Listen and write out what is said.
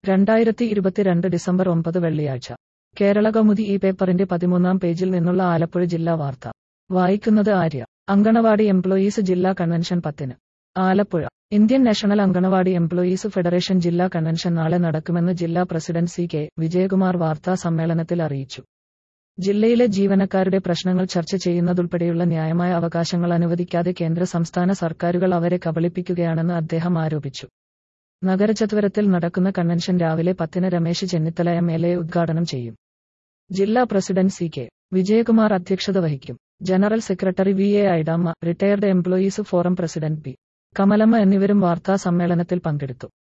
രണ്ടായിരത്തി ഇരുപത്തിരണ്ട് ഡിസംബർ ഒമ്പത് വെള്ളിയാഴ്ച കേരള കൗമുദി ഈ പേപ്പറിന്റെ പതിമൂന്നാം പേജിൽ നിന്നുള്ള ആലപ്പുഴ ജില്ലാ വാർത്ത വായിക്കുന്നത് ആര്യ അങ്കണവാടി എംപ്ലോയീസ് ജില്ലാ കൺവെൻഷൻ പത്തിന് Alappuzha Indian national anganwadi employees federation ജില്ലാ കൺവെൻഷൻ നാളെ നടക്കുമെന്ന് ജില്ലാ പ്രസിഡന്റ് സി കെ വിജയകുമാർ വാർത്താ സമ്മേളനത്തിൽ അറിയിച്ചു ജില്ലയിലെ ജീവനക്കാരുടെ പ്രശ്നങ്ങൾ ചർച്ച ചെയ്യുന്നതുൾപ്പെടെയുള്ള ന്യായമായ അവകാശങ്ങൾ അനുവദിക്കാതെ കേന്ദ്ര സംസ്ഥാന സർക്കാരുകൾ അവരെ കബളിപ്പിക്കുകയാണെന്ന് അദ്ദേഹം ആരോപിച്ചു നഗരചത്വരത്തിൽ നടക്കുന്ന കൺവെൻഷൻ രാവിലെ പത്തിന് Ramesh Chennithala M L A ഉദ്ഘാടനം ചെയ്യും ജില്ലാ പ്രസിഡന്റ് സി കെ വിജയകുമാർ അധ്യക്ഷത വഹിക്കും general secretary V A Aidamma retired employees forum president P Kamalamma എന്നിവരും വാർത്താ സമ്മേളനത്തിൽ പങ്കെടുത്തു